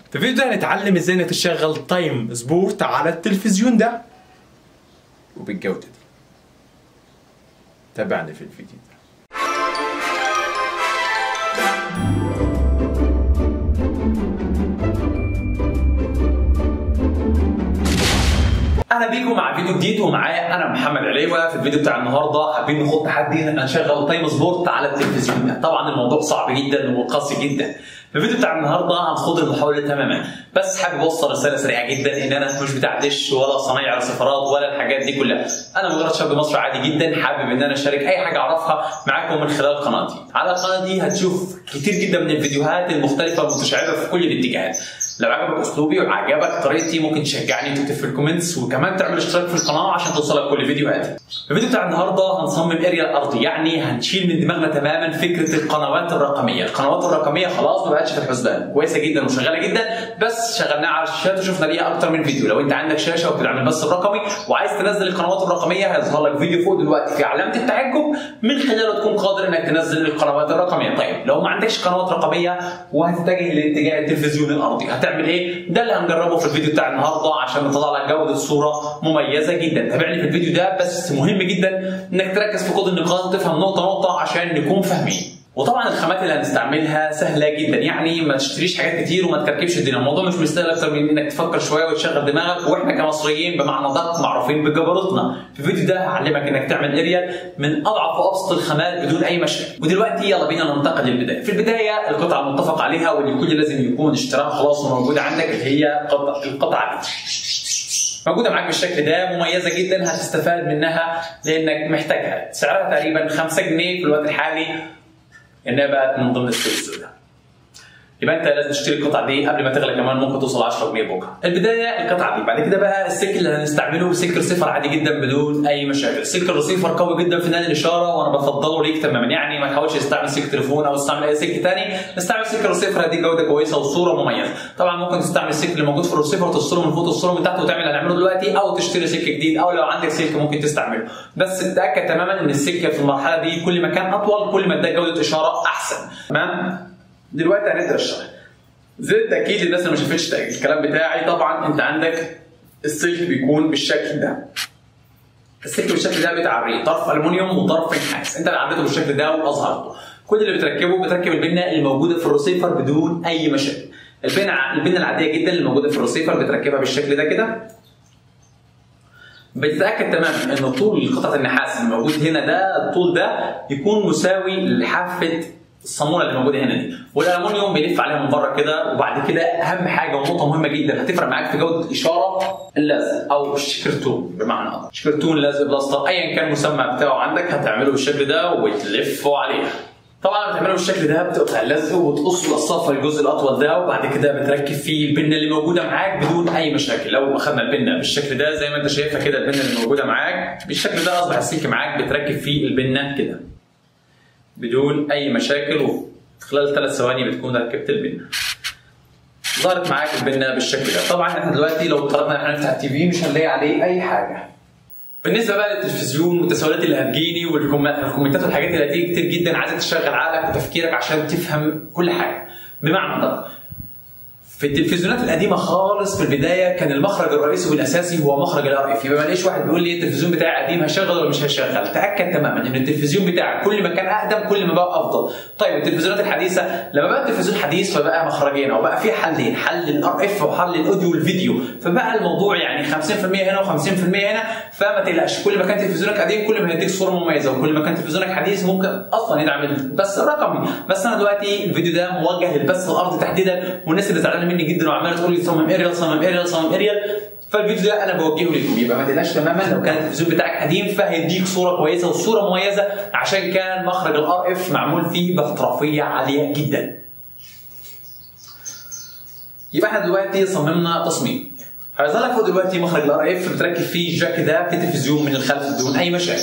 في الفيديو ده هنتعلم ازاي انك تشغل تايم سبورت على التلفزيون ده وبالجودة دي تابعني في الفيديو ده اهلا بيكم مع فيديو جديد ومعايا انا محمد عليوه في الفيديو بتاع النهارده حابين نخوض تحدي ان نشغل تايم سبورت على التلفزيون طبعا الموضوع صعب جدا وقاسي جدا في الفيديو بتاع النهارده هنخوض المحاوله تماما بس حابب اوصل رساله سريعه جدا ان انا مش بتاع دش ولا صنايع سفرات ولا الحاجات دي كلها انا مجرد شاب مصري عادي جدا حابب ان انا اشارك اي حاجه اعرفها معاكم من خلال قناتي على القناه دي هتشوف كتير جدا من الفيديوهات المختلفه المتشعبه في كل الاتجاهات لو عجبك اسلوبي وعجبك طريقتي ممكن تشجعني تكتب في الكومنتس وكمان تعمل اشتراك في القناه عشان توصلك كل فيديوهاتي. الفيديو بتاع النهارده هنصمم اريال ارضي يعني هنشيل من دماغنا تماما فكره القنوات الرقميه، القنوات الرقميه خلاص ما بقتش في الحسبان، كويسه جدا وشغاله جدا بس شغلناها على الشاشات وشفنا ليها اكتر من فيديو، لو انت عندك شاشه وبتدعم البث الرقمي وعايز تنزل القنوات الرقميه هيظهر لك فيديو فوق دلوقتي في علامه التعجب من خلاله تكون قادر انك تنزل القنوات الرقميه، طيب لو ما عندكش قنوات رقميه وهتتجه لاتجاه التلفزيون الارضي هتعمل ايه؟ ده اللي هنجربه في الفيديو بتاع النهارده عشان نطلع لك جوده صوره مميزه جدا تابعني في الفيديو ده بس مهم جدا انك تركز في كود النقاط وتفهم نقطه نقطه عشان نكون فاهمين وطبعا الخامات اللي هنستعملها سهله جدا يعني ما تشتريش حاجات كتير وما تكركبش الدنيا الموضوع مش مستاهل اكتر من انك تفكر شويه وتشغل دماغك واحنا كمصريين بمعنى دق معروفين بجبروتنا في الفيديو ده هعلمك انك تعمل اريال من اضعف وابسط الخامات بدون اي مشاكل ودلوقتي يلا بينا ننتقل للبدايه في البدايه القطعه المتفق عليها واللي الكل لازم يكون اشتراها خلاص وموجوده عندك اللي هي قطع القطعه دي موجودة معاك بالشكل ده مميزة جدا هتستفاد منها لأنك محتاجها سعرها تقريبا 5 جنيه في الوقت الحالي انها بقت من ضمن السوق السوداء يبقى انت لازم تشتري القطعه دي قبل ما تغلى كمان ممكن توصل 10 جنيه بكره. البدايه القطعه دي بعد كده بقى السلك اللي هنستعمله سلك رسيفر عادي جدا بدون اي مشاكل، سلك الرسيفر قوي جدا في نقل الاشاره وانا بفضله ليك تماما يعني ما تحاولش تستعمل سلك تليفون او تستعمل اي سلك ثاني، استعمل سلك الرسيفر هديك جوده كويسه وصوره مميزه. طبعا ممكن تستعمل السلك اللي موجود في الرسيفر وتفصله من فوق وتفصله من تحت وتعمل اللي هنعمله دلوقتي او تشتري سلك جديد او لو عندك سلك ممكن تستعمله. بس تاكد تماما ان السلك في المرحله دي كل ما كان اطول كل ما اداك جوده اشاره احسن. تمام؟ دلوقتي هنبدا الشرح. زي التاكيد للناس اللي ما شافتش الكلام بتاعي طبعا انت عندك السلك بيكون بالشكل ده السلك بالشكل ده بتعريه طرف المونيوم وطرف نحاس انت اللي عريته بالشكل ده واظهرته كل اللي بتركبه بتركب البنه اللي موجوده في الرسيفر بدون اي مشاكل البنه البنه العاديه جدا اللي موجوده في الرسيفر بتركبها بالشكل ده كده بتتاكد تماما ان طول قطعه النحاس اللي موجود هنا ده الطول ده يكون مساوي لحافه الصاموله اللي موجوده هنا دي والالومنيوم بيلف عليها من بره كده وبعد كده اهم حاجه ونقطه مهمه جدا هتفرق معاك في جوده الاشاره اللزق او الشكرتون بمعنى اخر شكرتون لازق بلاستر ايا كان المسمى بتاعه عندك هتعمله بالشكل ده وتلفه عليها طبعا بتعمله بالشكل ده بتقطع اللزق وتقص القصافه الجزء الاطول ده وبعد كده بتركب فيه البنه اللي موجوده معاك بدون اي مشاكل لو اخذنا البنه بالشكل ده زي ما انت شايفها كده البنه اللي موجوده معاك بالشكل ده اصبح السلك معاك بتركب فيه البنه كده بدون اي مشاكل وفي خلال ثلاث ثواني بتكون ركبت البنه. ظهرت معاك البنه بالشكل ده، طبعا احنا دلوقتي لو افترضنا احنا نفتح التي في مش هنلاقي عليه اي حاجه. بالنسبه بقى للتلفزيون والتساؤلات اللي هتجيني والكومنتات والحاجات اللي هتيجي كتير جدا عايزك تشغل عقلك وتفكيرك عشان تفهم كل حاجه. بمعنى ده في التلفزيونات القديمه خالص في البدايه كان المخرج الرئيسي والاساسي هو مخرج الار اف يبقى ما الاقيش واحد بيقول لي التلفزيون بتاعي قديم هشغل ولا مش هشغل تاكد تماما ان التلفزيون بتاعك كل ما كان اقدم كل ما بقى افضل طيب التلفزيونات الحديثه لما بقى التلفزيون حديث فبقى مخرجين او بقى في حلين حل الار اف وحل الاوديو والفيديو فبقى الموضوع يعني 50% هنا و50% هنا فما تقلقش كل ما كان تلفزيونك قديم كل ما هيديك صوره مميزه وكل ما كان تلفزيونك حديث ممكن اصلا يدعم البث الرقمي بس انا دلوقتي الفيديو ده موجه للبث الارضي تحديدا والناس اللي زعلانه مني جدا وعماله تقول لي صمم اريال صمم اريال صمم اريال فالفيديو ده انا بوجهه لكم يبقى ما تقلقش تماما لو كان التلفزيون بتاعك قديم فهيديك صوره كويسه وصوره مميزه عشان كان مخرج الار اف معمول فيه باحترافيه عاليه جدا. يبقى احنا دلوقتي صممنا تصميم. هيظهر لك فوق دلوقتي مخرج الار اف بتركب فيه الجاك ده في التلفزيون من الخلف بدون اي مشاكل.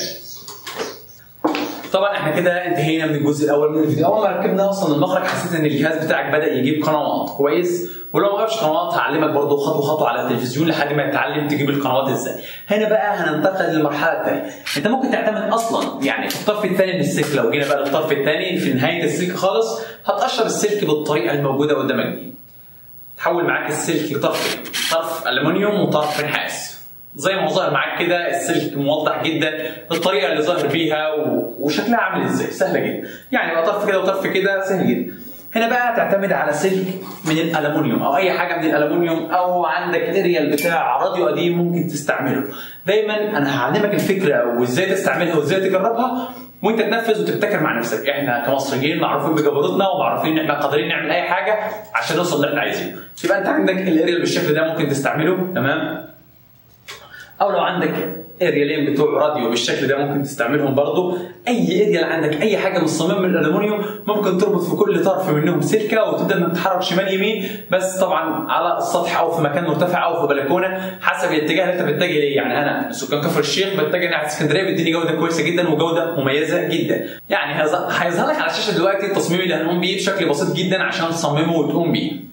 طبعا احنا كده انتهينا من الجزء الاول من الفيديو اول ما ركبنا اصلا المخرج حسيت ان الجهاز بتاعك بدا يجيب قنوات كويس ولو ما جابش قنوات هعلمك برضو خطوه خطوه على التلفزيون لحد ما تتعلم تجيب القنوات ازاي هنا بقى هننتقل للمرحله الثانيه انت ممكن تعتمد اصلا يعني في الطرف الثاني من السلك لو جينا بقى للطرف الثاني في نهايه السلك خالص هتقشر السلك بالطريقه الموجوده قدامك دي هتحول معاك السلك لطرفين طرف الومنيوم وطرف نحاس زي ما ظاهر معاك كده السلك موضح جدا الطريقه اللي ظاهر بيها و... وشكلها عامل ازاي سهله جدا يعني بقى طرف كده وطرف كده سهل جدا هنا بقى تعتمد على سلك من الالومنيوم او اي حاجه من الالومنيوم او عندك اريال بتاع راديو قديم ممكن تستعمله دايما انا هعلمك الفكره وازاي تستعملها وازاي تجربها وانت تنفذ وتبتكر مع نفسك احنا كمصريين معروفين بجبروتنا ومعروفين ان احنا قادرين نعمل اي حاجه عشان نوصل اللي احنا عايزينه يبقى انت عندك الاريال بالشكل ده ممكن تستعمله تمام او لو عندك اريالين بتوع راديو بالشكل ده ممكن تستعملهم برضو اي اريال عندك اي حاجه مصممه من الالومنيوم ممكن تربط في كل طرف منهم سلكه وتبدا انك تتحرك شمال يمين بس طبعا على السطح او في مكان مرتفع او في بلكونه حسب الاتجاه اللي انت بتتجه ليه يعني انا سكان كفر الشيخ بتجه ناحيه اسكندريه بيديني جوده كويسه جدا وجوده مميزه جدا يعني هيظهر لك على الشاشه دلوقتي التصميم اللي هنقوم بيه بشكل بسيط جدا عشان تصممه وتقوم بيه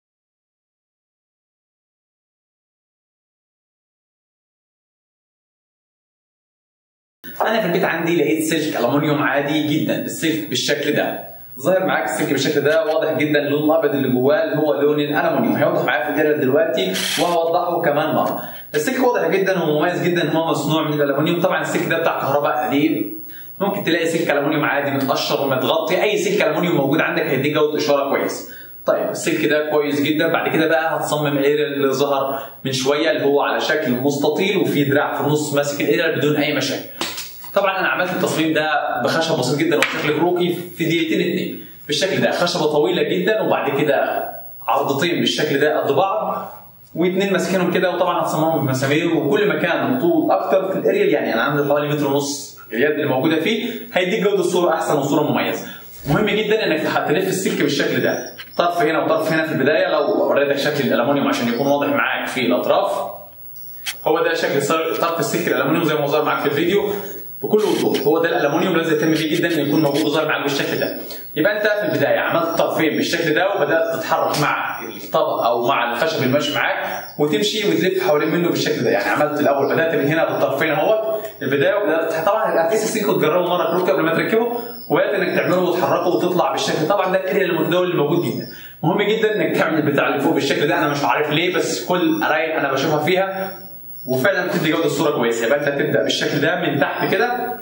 انا في البيت عندي لقيت سلك الومنيوم عادي جدا السلك بالشكل ده ظاهر معاك السلك بالشكل ده واضح جدا اللون الابيض اللي جواه اللي هو لون الالومنيوم هيوضح معايا في الجدول دلوقتي وهوضحه كمان مره السلك واضح جدا ومميز جدا ان هو مصنوع من الالومنيوم طبعا السلك ده بتاع كهرباء قديم ممكن تلاقي سلك الومنيوم عادي متقشر ومتغطي اي سلك الومنيوم موجود عندك هيديك جوده اشاره كويس طيب السلك ده كويس جدا بعد كده بقى هتصمم الاريال اللي ظهر من شويه اللي هو على شكل مستطيل وفي دراع في النص ماسك الاريال بدون اي مشاكل طبعا انا عملت التصميم ده بخشب بسيط جدا وشكل كروكي في دقيقتين اتنين بالشكل ده خشبه طويله جدا وبعد كده عرضتين بالشكل ده قد بعض واثنين ماسكينهم كده وطبعا هتصممهم بمسامير وكل ما كان طول اكتر في الاريال يعني انا عندي حوالي متر ونص اليد اللي موجوده فيه هيديك جوده الصوره احسن وصوره مميزه مهم جدا انك تلف السلك بالشكل ده طرف هنا وطرف هنا في البدايه لو وريتك شكل الالومنيوم عشان يكون واضح معاك في الاطراف هو ده شكل طرف السلك الالومنيوم زي ما ظهر معاك في الفيديو بكل وضوح هو ده الالومنيوم لازم يهتم بيه جدا انه يكون موجود وظاهر معاك بالشكل ده يبقى انت في البدايه عملت طرفين بالشكل ده وبدات تتحرك مع الطبق او مع الخشب اللي ماشي معاك وتمشي وتلف حوالين منه بالشكل ده يعني عملت الاول بدات من هنا بالطرفين اهوت البدايه وبدات طبعا هتقيس السلك وتجربه مره كروكي قبل ما تركبه وبدات انك تعمله وتحركه وتطلع بالشكل طبعا ده الاريا المتداول اللي موجود جدا مهم جدا انك تعمل البتاع اللي فوق بالشكل ده انا مش عارف ليه بس كل قرايب انا بشوفها فيها وفعلا بتدي جوده الصوره كويسه يبقى انت هتبدا بالشكل ده من تحت كده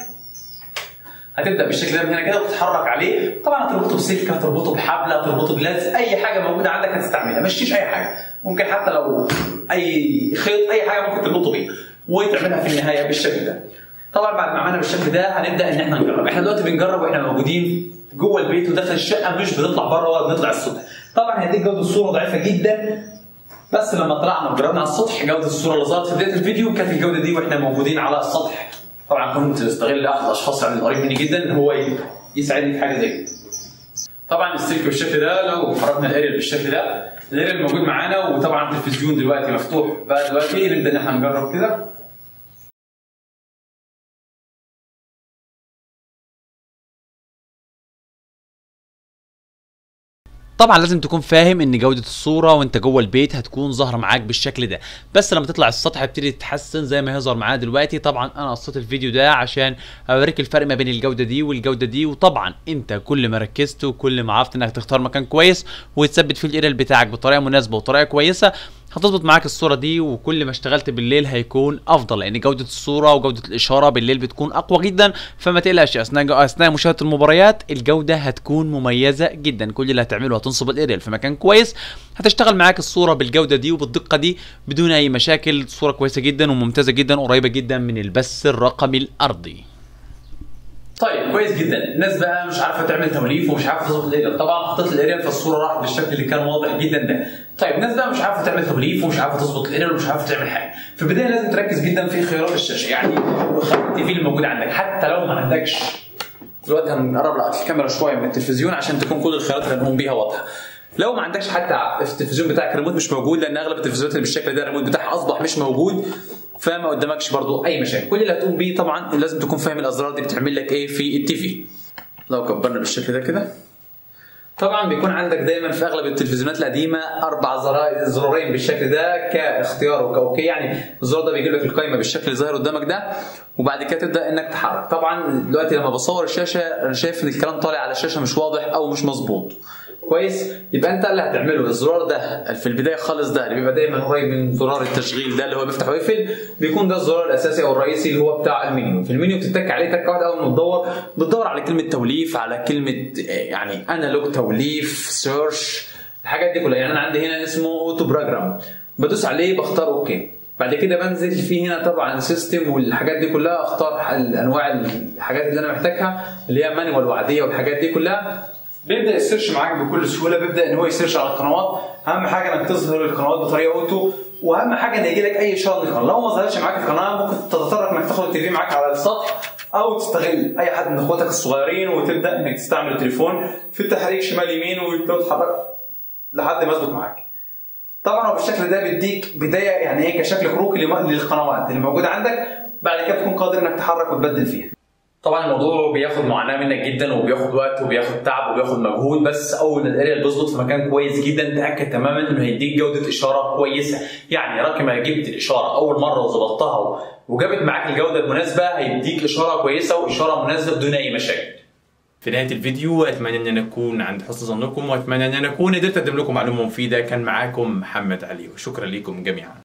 هتبدا بالشكل ده من هنا كده وتتحرك عليه طبعا هتربطه بسلك هتربطه بحبل هتربطه بلاز اي حاجه موجوده عندك هتستعملها مشيش اي حاجه ممكن حتى لو اي خيط اي حاجه ممكن تربطه بيه وتعملها في النهايه بالشكل ده طبعا بعد ما عملنا بالشكل ده هنبدا ان احنا نجرب احنا دلوقتي بنجرب واحنا موجودين جوه البيت وداخل الشقه مش بنطلع بره ولا بنطلع السطح طبعا هديك جوده الصوره ضعيفه جدا بس لما طلعنا وجربنا على السطح جوده الصوره اللي ظهرت في بدايه الفيديو كانت الجوده دي واحنا موجودين على السطح طبعا كنت استغل احد الاشخاص يعني القريب مني جدا ان هو يساعدني في حاجه زي كده طبعا السلك بالشكل ده لو حركنا الاريال بالشكل ده الاريال موجود معانا وطبعا التلفزيون دلوقتي مفتوح بقى دلوقتي نبدا ان احنا نجرب كده طبعا لازم تكون فاهم ان جوده الصوره وانت جوه البيت هتكون ظاهره معاك بالشكل ده بس لما تطلع السطح هتبتدي تتحسن زي ما هيظهر معانا دلوقتي طبعا انا قصيت الفيديو ده عشان اوريك الفرق ما بين الجوده دي والجوده دي وطبعا انت كل ما ركزت وكل ما عرفت انك تختار مكان كويس وتثبت فيه الاريال بتاعك بطريقه مناسبه وطريقه كويسه هتظبط معاك الصوره دي وكل ما اشتغلت بالليل هيكون افضل لان جوده الصوره وجوده الاشاره بالليل بتكون اقوى جدا فما تقلقش اثناء اثناء مشاهده المباريات الجوده هتكون مميزه جدا كل اللي هتعمله هتنصب الاريال في مكان كويس هتشتغل معاك الصوره بالجوده دي وبالدقه دي بدون اي مشاكل صوره كويسه جدا وممتازه جدا قريبه جدا من البث الرقمي الارضي طيب كويس جدا الناس بقى مش عارفه تعمل توليف ومش عارفه تظبط الاريال طبعا حطيت الاريال فالصوره راحت بالشكل اللي كان واضح جدا ده طيب الناس بقى مش عارفه تعمل توليف ومش عارفه تظبط الاريال ومش عارفه تعمل حاجه في البدايه لازم تركز جدا في خيارات الشاشه يعني خيارات التي في اللي موجود عندك حتى لو ما عندكش دلوقتي هنقرب لك الكاميرا شويه من التلفزيون عشان تكون كل الخيارات اللي هنقوم بيها واضحه لو ما عندكش حتى في التلفزيون بتاعك ريموت مش موجود لان اغلب التلفزيونات اللي بالشكل ده الريموت بتاعها اصبح مش موجود فما قدامكش برضو اي مشاكل كل اللي هتقوم بيه طبعا لازم تكون فاهم الازرار دي بتعمل لك ايه في التي في لو كبرنا بالشكل ده كده طبعا بيكون عندك دايما في اغلب التلفزيونات القديمه اربع زراير زرارين بالشكل ده كاختيار وكاوكي يعني الزرار ده بيجيب لك القائمه بالشكل اللي ظاهر قدامك ده وبعد كده تبدا انك تحرك طبعا دلوقتي لما بصور الشاشه انا شايف ان الكلام طالع على الشاشه مش واضح او مش مظبوط كويس يبقى انت اللي هتعمله الزرار ده في البدايه خالص ده اللي بيبقى دايما قريب من زرار التشغيل ده اللي هو بيفتح ويقفل بيكون ده الزرار الاساسي او الرئيسي اللي هو بتاع المنيو في المنيو بتتك عليه تكه واحده اول ما تدور بتدور على كلمه توليف على كلمه آه، يعني انالوج توليف سيرش الحاجات دي كلها يعني انا عندي هنا اسمه اوتو بروجرام بدوس عليه بختار اوكي بعد كده بنزل في هنا طبعا سيستم والحاجات دي كلها اختار انواع الحاجات اللي انا محتاجها اللي هي مانيوال وعاديه والحاجات دي كلها بيبدا يسيرش معاك بكل سهوله بيبدا ان هو يسيرش على القنوات اهم حاجه انك تظهر القنوات بطريقه اوتو واهم حاجه ان يجي لك اي اشاره من القناه لو ما ظهرتش معاك القناه ممكن تتطرق انك تاخد التليفون معاك على السطح او تستغل اي حد من اخواتك الصغيرين وتبدا انك تستعمل التليفون في التحريك شمال يمين وتبدا تتحرك لحد ما يظبط معاك طبعا هو بالشكل ده بيديك بدايه يعني ايه كشكل كروكي لم- للقنوات اللي موجوده عندك بعد كده تكون قادر انك تحرك وتبدل فيها طبعا الموضوع بياخد معاناه منك جدا وبياخد وقت وبياخد تعب وبياخد مجهود بس اول ما الاريال بيظبط في مكان كويس جدا تاكد تماما انه هيديك جوده اشاره كويسه يعني رقم ما جبت الاشاره اول مره وظبطتها وجابت معاك الجوده المناسبه هيديك اشاره كويسه واشاره مناسبه بدون اي مشاكل في نهايه الفيديو اتمنى ان انا اكون عند حسن ظنكم واتمنى ان انا اكون قدرت اقدم لكم معلومه مفيده كان معاكم محمد علي وشكرا لكم جميعا